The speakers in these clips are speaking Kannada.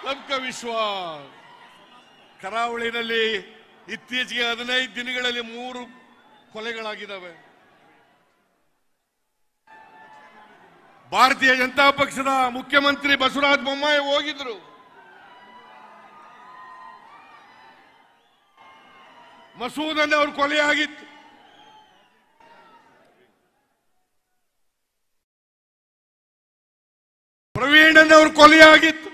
ಸಬ್ಕ ವಿಶ್ವಾಸ್ ಕರಾವಳಿನಲ್ಲಿ ಇತ್ತೀಚೆಗೆ ಹದಿನೈದು ದಿನಗಳಲ್ಲಿ ಮೂರು ಕೊಲೆಗಳಾಗಿದ್ದಾವೆ ಭಾರತೀಯ ಜನತಾ ಪಕ್ಷದ ಮುಖ್ಯಮಂತ್ರಿ ಬಸವರಾಜ ಬೊಮ್ಮಾಯಿ ಹೋಗಿದ್ರು ಮಸೂದನ್ ಅವ್ರ ಕೊಲೆಯಾಗಿತ್ತು ಪ್ರವೀಣನ್ ಅವ್ರ ಕೊಲೆಯಾಗಿತ್ತು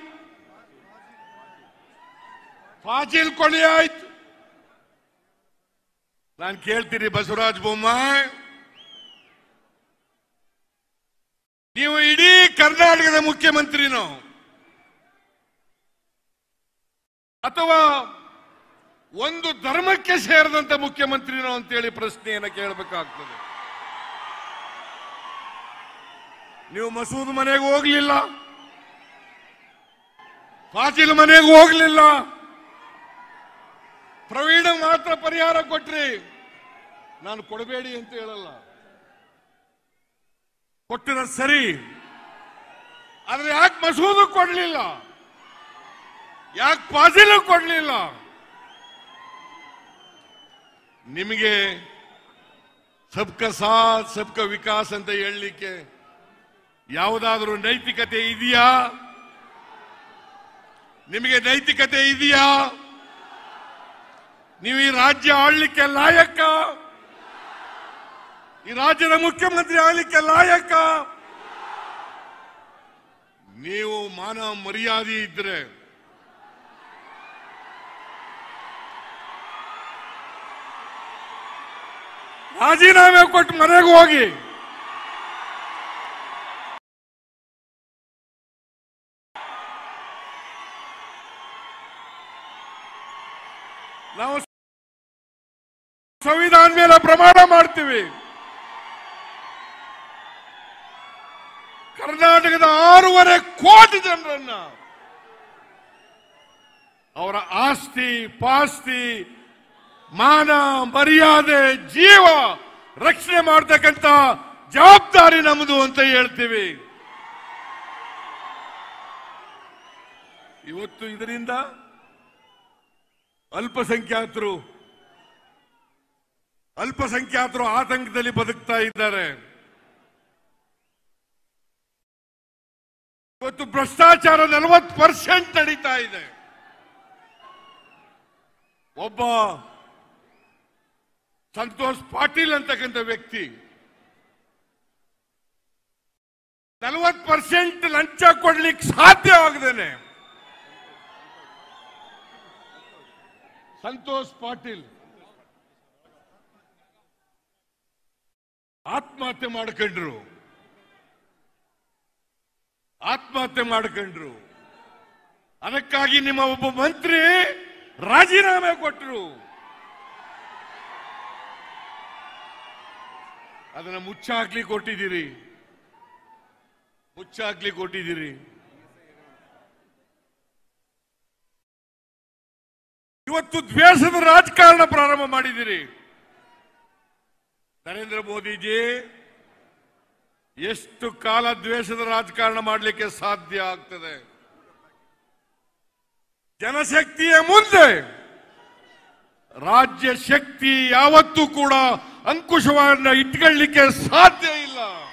ಫಾಜಿಲ್ ಕೊಲೆಯಾಯ್ತು ನಾನು ಕೇಳ್ತೀನಿ ಬಸವರಾಜ ಬೊಮ್ಮಾಯಿ ನೀವು ಇಡೀ ಕರ್ನಾಟಕದ ಮುಖ್ಯಮಂತ್ರಿನೋ ಅಥವಾ ಒಂದು ಧರ್ಮಕ್ಕೆ ಸೇರಿದಂತ ಮುಖ್ಯಮಂತ್ರಿನೋ ಅಂತೇಳಿ ಪ್ರಶ್ನೆಯನ್ನು ಕೇಳಬೇಕಾಗ್ತದೆ ನೀವು ಮಸೂದ್ ಮನೆಗೆ ಹೋಗ್ಲಿಲ್ಲ ಫಾಜಿಲ್ ಮನೆಗೆ ಹೋಗ್ಲಿಲ್ಲ ಪ್ರವೀಣ ಮಾತ್ರ ಪರಿಹಾರ ಕೊಟ್ರಿ ನಾನು ಕೊಡಬೇಡಿ ಅಂತ ಹೇಳಲ್ಲ ಕೊಟ್ಟಿರೋ ಸರಿ ಆದ್ರೆ ಯಾಕೆ ಮಸೂದು ಕೊಡ್ಲಿಲ್ಲ ಯಾಕೆ ಫಾಜಿಲ್ ಕೊಡ್ಲಿಲ್ಲ ನಿಮಗೆ ಸಬ್ಕ ಸಾಥ್ ಸಬ್ಕ ವಿಕಾಸ್ ಅಂತ ಹೇಳಲಿಕ್ಕೆ ಯಾವುದಾದ್ರೂ ನೈತಿಕತೆ ಇದೆಯಾ ನಿಮಗೆ ನೈತಿಕತೆ ಇದೆಯಾ ನೀವು ಈ ರಾಜ್ಯ ಆಳ್ಲಿಕ್ಕೆ ಲಾಯಕ ಈ ರಾಜ್ಯದ ಮುಖ್ಯಮಂತ್ರಿ ಆಗ್ಲಿಕ್ಕೆ ಲಾಯಕ ನೀವು ಮಾನ ಮರ್ಯಾದೆ ಇದ್ರೆ ರಾಜೀನಾಮೆ ಕೊಟ್ಟು ಮನೆಗೆ ಹೋಗಿ ನಾವು ಸಂವಿಧಾನ ಮೇಲೆ ಪ್ರಮಾಣ ಮಾಡ್ತೀವಿ ಕರ್ನಾಟಕದ ಆರೂವರೆ ಕೋಟಿ ಜನರನ್ನ ಅವರ ಆಸ್ತಿ ಪಾಸ್ತಿ ಮಾನ ಮರ್ಯಾದೆ ಜೀವ ರಕ್ಷಣೆ ಮಾಡ್ತಕ್ಕಂಥ ಜವಾಬ್ದಾರಿ ನಮ್ಮದು ಅಂತ ಹೇಳ್ತೀವಿ ಇವತ್ತು ಇದರಿಂದ ಅಲ್ಪಸಂಖ್ಯಾತರು ಅಲ್ಪಸಂಖ್ಯಾತರು ಆತಂಕದಲ್ಲಿ ಬದುಕ್ತಾ ಇದ್ದಾರೆ ಇವತ್ತು ಭ್ರಷ್ಟಾಚಾರ ನಲವತ್ತು ಪರ್ಸೆಂಟ್ ನಡೀತಾ ಇದೆ ಒಬ್ಬ ಸಂತೋಷ್ ಪಾಟೀಲ್ ಅಂತಕ್ಕಂಥ ವ್ಯಕ್ತಿ ನಲವತ್ತು ಪರ್ಸೆಂಟ್ ಲಂಚ ಕೊಡ್ಲಿಕ್ಕೆ ಸಾಧ್ಯವಾಗದೇನೆ ಸಂತೋಷ್ ಪಾಟೀಲ್ ಆತ್ಮಹತ್ಯೆ ಮಾಡ್ಕೊಂಡ್ರು ಆತ್ಮಹತ್ಯೆ ಮಾಡ್ಕೊಂಡ್ರು ಅದಕ್ಕಾಗಿ ನಿಮ್ಮ ಒಬ್ಬ ಮಂತ್ರಿ ರಾಜೀನಾಮೆ ಕೊಟ್ಟರು ಅದನ್ನ ಮುಚ್ಚಾಕ್ಲಿ ಕೊಟ್ಟಿದ್ದೀರಿ ಮುಚ್ಚಾಕ್ಲಿ ಕೊಟ್ಟಿದ್ದೀರಿ ಇವತ್ತು ದ್ವೇಷದ ರಾಜಕಾರಣ ಪ್ರಾರಂಭ ಮಾಡಿದ್ದೀರಿ ನರೇಂದ್ರ ಮೋದಿಜಿ ಎಷ್ಟು ಕಾಲ ದ್ವೇಷದ ರಾಜಕಾರಣ ಮಾಡಲಿಕ್ಕೆ ಸಾಧ್ಯ ಆಗ್ತದೆ ಜನಶಕ್ತಿಯ ಮುಂದೆ ರಾಜ್ಯ ಶಕ್ತಿ ಯಾವತ್ತೂ ಕೂಡ ಅಂಕುಶವನ್ನ ಇಟ್ಕೊಳ್ಳಿಕ್ಕೆ ಸಾಧ್ಯ ಇಲ್ಲ